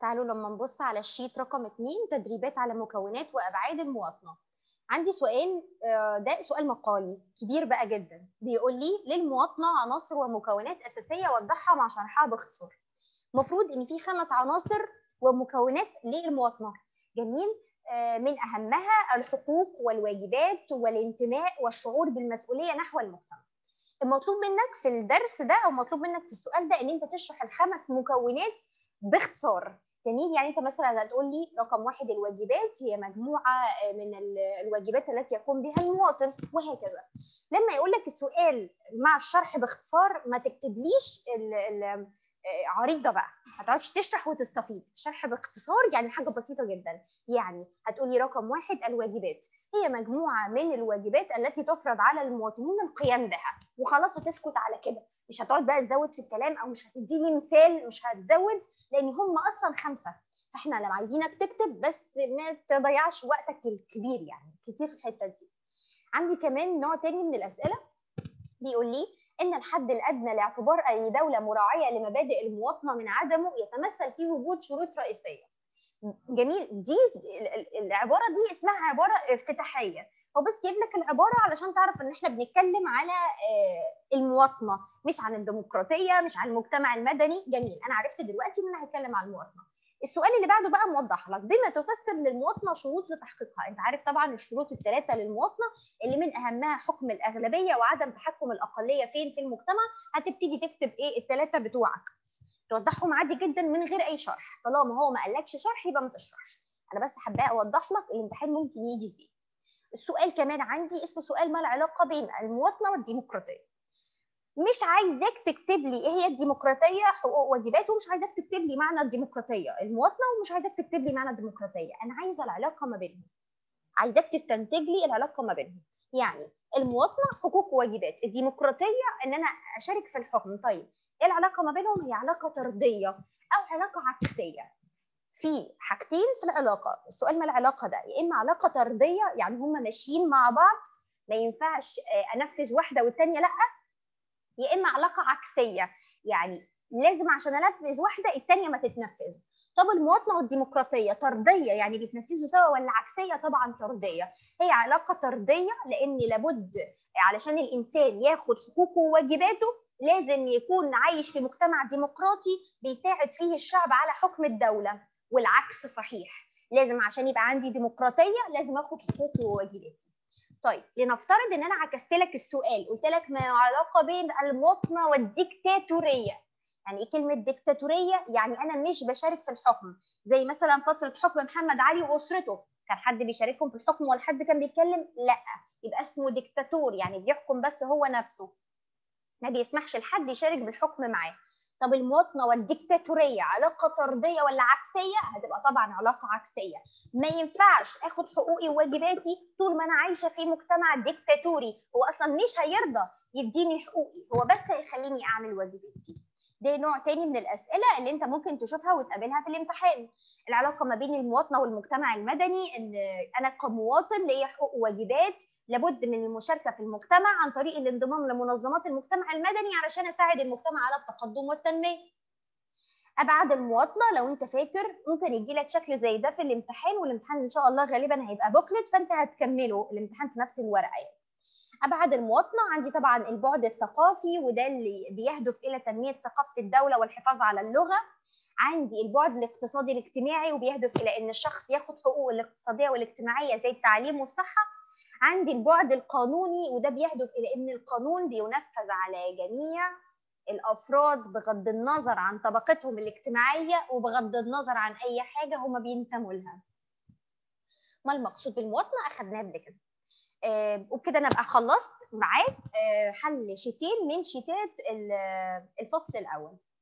تعالوا لما نبص على الشيت رقم 2 تدريبات على مكونات وابعاد المواطنه عندي سؤال آه، ده سؤال مقالي كبير بقى جدا بيقول لي للمواطنه عناصر ومكونات اساسيه وضحها مع شرحها باختصار المفروض ان في خمس عناصر ومكونات للمواطنه جميل آه، من اهمها الحقوق والواجبات والانتماء والشعور بالمسؤوليه نحو المجتمع المطلوب منك في الدرس ده او مطلوب منك في السؤال ده ان انت تشرح الخمس مكونات باختصار جميل يعني انت مثلا هتقول لي رقم واحد الواجبات هي مجموعه من الواجبات التي يقوم بها المواطن وهكذا لما يقول لك السؤال مع الشرح باختصار ما تكتبليش ال ال عريضه بقى ما تقعدش تشرح وتستفيض الشرح باختصار يعني حاجه بسيطه جدا يعني هتقولي رقم واحد الواجبات هي مجموعه من الواجبات التي تفرض على المواطنين القيام بها وخلاص هتسكت على كده مش هتقعد بقى تزود في الكلام او مش هتديني مثال مش هتزود لان هم اصلا خمسه فاحنا لما عايزينك تكتب بس ما تضيعش وقتك الكبير يعني كتير في الحته دي عندي كمان نوع تاني من الاسئله بيقول لي ان الحد الادنى لاعتبار اي دوله مراعيه لمبادئ المواطنه من عدمه يتمثل في وجود شروط رئيسيه جميل دي العباره دي اسمها عباره افتتاحيه هو بس جايب لك العباره علشان تعرف ان احنا بنتكلم على المواطنه مش عن الديمقراطيه مش عن المجتمع المدني جميل انا عرفت دلوقتي ان انا هتكلم عن المواطنه السؤال اللي بعده بقى موضح لك بما تفسر للمواطنه شروط لتحقيقها انت عارف طبعا الشروط الثلاثه للمواطنه اللي من اهمها حكم الاغلبيه وعدم تحكم الاقليه فين في المجتمع هتبتدي تكتب ايه الثلاثه بتوعك توضحهم عادي جدا من غير اي شرح طالما هو ما قالكش شرح يبقى ما تشرحش انا بس حابه اوضح لك الامتحان ممكن يجي ازاي السؤال كمان عندي اسمه سؤال ما العلاقه بين المواطنه والديمقراطيه مش عايزاك تكتب لي ايه هي الديمقراطيه حقوق وواجبات ومش عايزاك تكتب لي معنى الديمقراطيه المواطنه ومش عايزاك تكتب لي معنى الديمقراطيه انا عايزه العلاقه ما بينهم عايزاك تستنتج لي العلاقه ما بينهم يعني المواطنه حقوق وواجبات الديمقراطيه ان انا اشارك في الحكم طيب ايه العلاقه ما بينهم هي علاقه طرديه او علاقه عكسيه في حاجتين في العلاقه السؤال ما العلاقه ده يا اما علاقه طرديه يعني هم ماشيين مع بعض ما ينفعش انفذ واحده والثانيه لا يا اما علاقه عكسيه يعني لازم عشان انفذ واحده الثانيه ما تتنفذ طب المواطنه والديمقراطيه طرديه يعني بيتنفذوا سوا ولا عكسيه طبعا طرديه هي علاقه طرديه لان لابد علشان الانسان ياخد حقوقه وواجباته لازم يكون عايش في مجتمع ديمقراطي بيساعد فيه الشعب على حكم الدوله والعكس صحيح لازم عشان يبقى عندي ديمقراطيه لازم اخد حقوقي وواجباتي طيب لنفترض ان انا عكست لك السؤال قلت لك ما علاقه بين المواطنه والديكتاتوريه يعني ايه كلمه ديكتاتوريه يعني انا مش بشارك في الحكم زي مثلا فتره حكم محمد علي واسرته كان حد بيشاركهم في الحكم ولا حد كان بيتكلم لا يبقى اسمه ديكتاتور يعني بيحكم بس هو نفسه ما بيسمحش لحد يشارك بالحكم معاه طب المواطنه والديكتاتوريه علاقه طرديه ولا عكسيه هتبقى طبعا علاقه عكسيه ما ينفعش اخد حقوقي وواجباتي طول ما انا عايشه في مجتمع ديكتاتوري هو اصلا مش هيرضى يديني حقوقي هو بس هيخليني اعمل واجباتي ده نوع تاني من الاسئله اللي انت ممكن تشوفها وتقابلها في الامتحان العلاقه ما بين المواطنه والمجتمع المدني ان انا كمواطن ليا حقوق وواجبات لابد من المشاركه في المجتمع عن طريق الانضمام لمنظمات المجتمع المدني علشان اساعد المجتمع على التقدم والتنميه ابعاد المواطنه لو انت فاكر ممكن يجي لك شكل زي ده في الامتحان والامتحان ان شاء الله غالبا هيبقى بوكلت فانت هتكمله الامتحان في نفس الورقه يعني. ابعاد المواطنه عندي طبعا البعد الثقافي وده اللي بيهدف الى تنميه ثقافه الدوله والحفاظ على اللغه عندي البعد الاقتصادي الاجتماعي وبيهدف الى ان الشخص ياخد حقوقه الاقتصاديه والاجتماعيه زي التعليم والصحه عندي البعد القانوني وده بيهدف الى ان القانون بينفذ على جميع الافراد بغض النظر عن طبقتهم الاجتماعيه وبغض النظر عن اي حاجه هم بينتموا لها ما المقصود بالمواطنه اخذناه قبل كده آه وبكده انا ابقى خلصت معاك آه حل شيتين من شيتات الفصل الاول